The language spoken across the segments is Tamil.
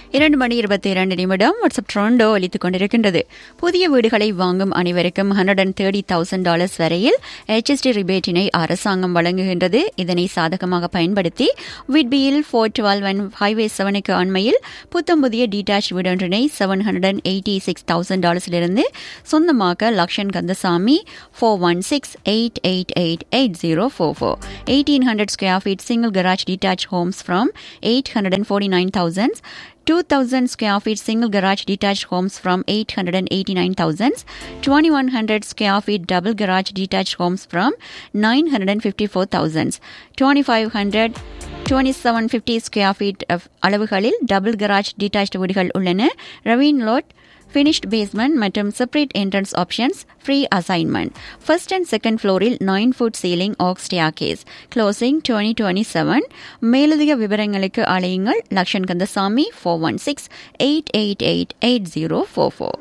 இரண்டு மணி இருபத்தி இரண்டு நிமிடம் வாட்ஸ்அப் ட்ரோண்டோ அளித்துக் கொண்டிருக்கின்றது புதிய வீடுகளை வாங்கும் அனைவருக்கும் hundred and thirty thousand dollars வரையில் ஹெச்எஸ்டி ரிபேட்டினை அரசாங்கம் வழங்குகின்றது இதனை சாதகமாக பயன்படுத்தி விட்பியில் ஃபோர் டுவெல் ஒன் ஹைவே செவனுக்கு அண்மையில் புத்தம் புதிய டீடாச் வீடொன்றினை seven hundred and eighty six thousand டாலர்ஸிலிருந்து சொந்தமாக்க Lakshan Kandasamy four one six eight eight eight eight zero four four eighteen hundred square feet single garage detach homes from eight hundred and forty nine thousand 2,000 square feet single garage detached homes from 889,000, 2,100 square feet double garage detached homes from 954,000, 2,500 2750 square feet அளவுகளில் டபுள் கராஜ் டிட்டாச்ட் வீடுகள் உள்ளன ரவீன் லோட் finished basement மற்றும் separate entrance options free assignment first and second ஃப்ளோரில் nine foot ceiling oak staircase closing twenty twenty seven மேலதிக விவரங்களுக்கு அழையுங்கள் Lakshan Kandasamy four one six eight eight eight eight zero four four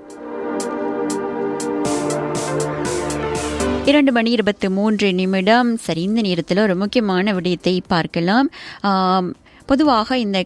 இரண்டு மணி இருபத்தி மூன்று நிமிடம் சரி இந்த நேரத்தில் ஒரு முக்கியமான விடயத்தை பார்க்கலாம் பொதுவாக இந்த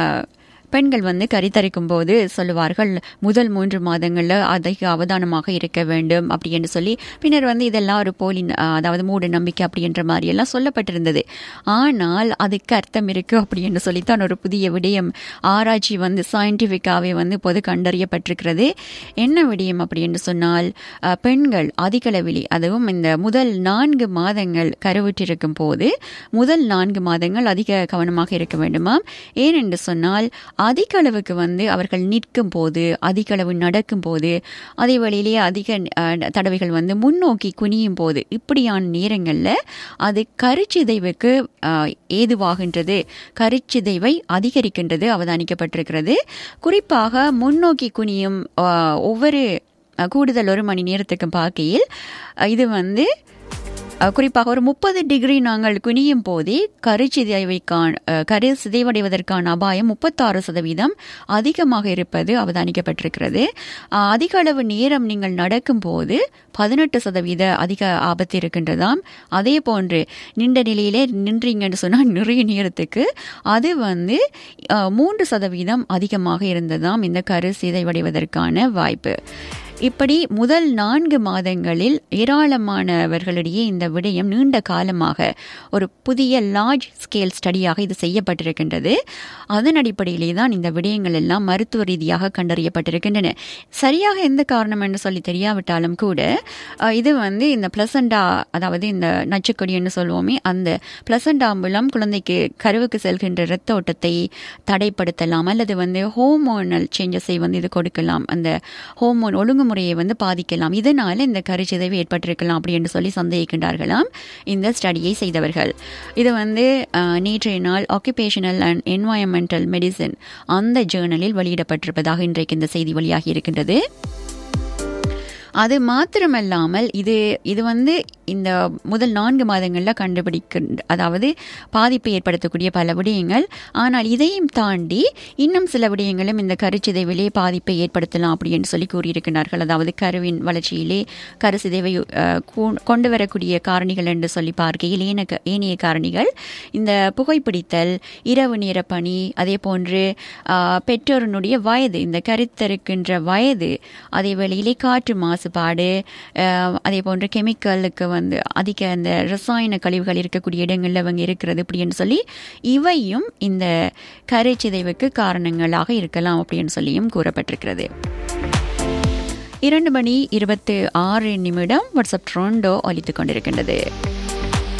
பெண்கள் வந்து கரித்தரிக்கும் போது சொல்லுவார்கள் முதல் மூன்று மாதங்களில் அதிக அவதானமாக இருக்க வேண்டும் அப்படி என்று சொல்லி பின்னர் வந்து இதெல்லாம் ஒரு போலி அதாவது மூட நம்பிக்கை அப்படின்ற மாதிரி எல்லாம் சொல்லப்பட்டிருந்தது ஆனால் அதுக்கு அர்த்தம் இருக்கு அப்படி என்று சொல்லித்தான் ஒரு புதிய விடயம் ஆராய்ச்சி வந்து சயின்டிஃபிக்காகவே வந்து பொது கண்டறியப்பட்டிருக்கிறது என்ன விடயம் அப்படி என்று சொன்னால் பெண்கள் அதிகளவில் அதுவும் இந்த முதல் நான்கு மாதங்கள் கருவுற்றிருக்கும் போது முதல் நான்கு மாதங்கள் அதிக கவனமாக இருக்க வேண்டுமாம் ஏனென்று சொன்னால் அதிக அளவுக்கு வந்து அவர்கள் நிற்கும் போது அதிக அளவு நடக்கும் போது அதே வழியிலேயே அதிக தடவைகள் வந்து முன்னோக்கி குனியும் போது இப்படியான நேரங்களில் அது கருச்சிதைவுக்கு ஏதுவாகின்றது கருச்சிதைவை அதிகரிக்கின்றது அவதானிக்கப்பட்டிருக்கிறது குறிப்பாக முன்னோக்கி குனியும் ஒவ்வொரு கூடுதல் ஒரு மணி நேரத்துக்கு பார்க்கையில் இது வந்து குறிப்பாக ஒரு முப்பது டிகிரி நாங்கள் குனியும் போதே கருச்சிதைவைக்கான கரு சிதைவடைவதற்கான அபாயம் முப்பத்தாறு சதவீதம் அதிகமாக இருப்பது அவதானிக்கப்பட்டிருக்கிறது அதிக அளவு நேரம் நீங்கள் நடக்கும் போது பதினெட்டு சதவீத அதிக ஆபத்து இருக்கின்றதாம் அதே போன்று நின்ற நிலையிலே நின்றீங்கன்னு சொன்னால் நிறைய நேரத்துக்கு அது வந்து மூன்று சதவீதம் அதிகமாக இருந்ததாம் இந்த கரு சிதைவடைவதற்கான வாய்ப்பு இப்படி முதல் நான்கு மாதங்களில் ஏராளமானவர்களிடையே இந்த விடயம் நீண்ட காலமாக ஒரு புதிய லார்ஜ் ஸ்கேல் ஸ்டடியாக இது செய்யப்பட்டிருக்கின்றது அதன் அடிப்படையிலே தான் இந்த விடயங்கள் எல்லாம் மருத்துவ ரீதியாக கண்டறியப்பட்டிருக்கின்றன சரியாக எந்த காரணம் என்று சொல்லி தெரியாவிட்டாலும் கூட இது வந்து இந்த பிளசண்டா அதாவது இந்த நச்சுக்கொடின்னு சொல்லுவோமே அந்த பிளசண்டா மூலம் குழந்தைக்கு கருவுக்கு செல்கின்ற இரத்த ஓட்டத்தை தடைப்படுத்தலாம் அல்லது வந்து ஹோமோனல் சேஞ்சஸை வந்து இது கொடுக்கலாம் அந்த ஹோமோன் ஒழுங்குமுறையை வந்து பாதிக்கலாம் இதனால இந்த கருச்சிதைவு ஏற்பட்டிருக்கலாம் அப்படி என்று சொல்லி சந்தேகிக்கின்றார்களாம் இந்த ஸ்டடியை செய்தவர்கள் இது வந்து நேற்றைய நாள் ஆக்குபேஷனல் அண்ட் என்வாயன்மெண்டல் மெடிசன் அந்த ஜேர்னலில் வெளியிடப்பட்டிருப்பதாக இன்றைக்கு இந்த செய்தி வெளியாகி இருக்கின்றது அது மாத்திரமல்லாமல் இது இது வந்து இந்த முதல் நான்கு மாதங்களில் கண்டுபிடிக்க அதாவது பாதிப்பை ஏற்படுத்தக்கூடிய பல விடயங்கள் ஆனால் இதையும் தாண்டி இன்னும் சில விடயங்களும் இந்த கருச்சிதைவிலே பாதிப்பை ஏற்படுத்தலாம் அப்படின்னு சொல்லி கூறியிருக்கிறார்கள் அதாவது கருவின் வளர்ச்சியிலே கருச்சிதைவை கொண்டு வரக்கூடிய காரணிகள் என்று சொல்லி பார்க்கையில் ஏன ஏனைய காரணிகள் இந்த புகைப்பிடித்தல் இரவு நேர பணி அதே போன்று பெற்றோருனுடைய வயது இந்த கருத்தருக்கின்ற வயது அதே வேளையிலே காற்று மாசுபாடு அதே போன்று கெமிக்கலுக்கு வந்து அதிக அந்த ரசாயன கழிவுகள் இருக்கக்கூடிய இடங்களில் அவங்க இருக்கிறது அப்படின்னு சொல்லி இவையும் இந்த கரைச்சிதைவுக்கு காரணங்களாக இருக்கலாம் அப்படின்னு சொல்லியும் கூறப்பட்டிருக்கிறது இரண்டு மணி இருபத்தி ஆறு நிமிடம் வாட்ஸ்அப் ட்ரோண்டோ ஒலித்துக் கொண்டிருக்கின்றது